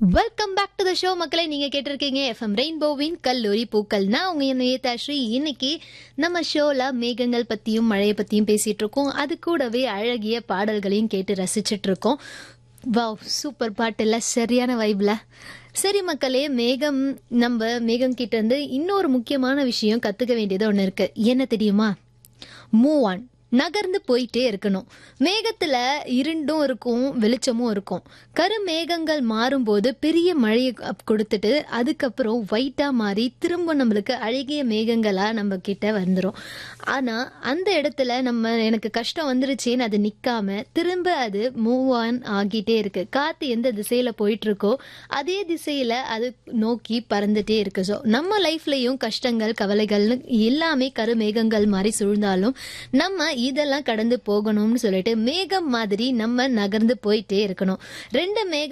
welcome back to the show மக்களை நீங்க கேட்டிருக்கீங்க எஃப்எம் ரெயின்போவின் கல்லூரி பூக்கள் நான் உங்க நேதாஸ்ரீ இன்னைக்கு நம்ம ஷோல மேகங்கள் பத்தியும் மழையை பத்தியும் பேசிட்டு இருக்கோம் அது கூடவே அழகிய பாடல்களையும் கேட்டு ரசிச்சிட்டு இருக்கோம் வாவ் சூப்பர் பாட்டுல சரியான வைப்ல சரி மக்களே மேகம் நம்ம மேகம் கிட்ட இருந்து இன்னொரு முக்கியமான விஷயம் கத்துக்க வேண்டியது ஒன்று இருக்கு என்ன தெரியுமா மூவ் ஆன் நகர்ந்து போயிட்டே இருக்கணும் மேகத்துல இருண்டும் இருக்கும் வெளிச்சமும் இருக்கும் கருமேகங்கள் மாறும்போது பெரிய மழையை அப் கொடுத்துட்டு அதுக்கப்புறம் ஒயிட்டா மாறி திரும்ப நம்மளுக்கு அழகிய மேகங்களா நம்ம கிட்ட வந்துடும் ஆனா அந்த இடத்துல நம்ம எனக்கு கஷ்டம் வந்துருச்சேன்னு அது நிக்காம திரும்ப அது மூவ் ஆன் ஆகிட்டே இருக்கு காத்து எந்த திசையில போயிட்டு இருக்கோ அதே திசையில அது நோக்கி பறந்துட்டே இருக்கு ஸோ நம்ம லைஃப்லயும் கஷ்டங்கள் கவலைகள்னு எல்லாமே கருமேகங்கள் மாதிரி சூழ்ந்தாலும் நம்ம இதெல்லாம் கடந்து போகணும்னு சொல்லிட்டு மேகம் மாதிரி நம்ம நகர்ந்து போயிட்டே இருக்கணும் ரெண்டு மேகம்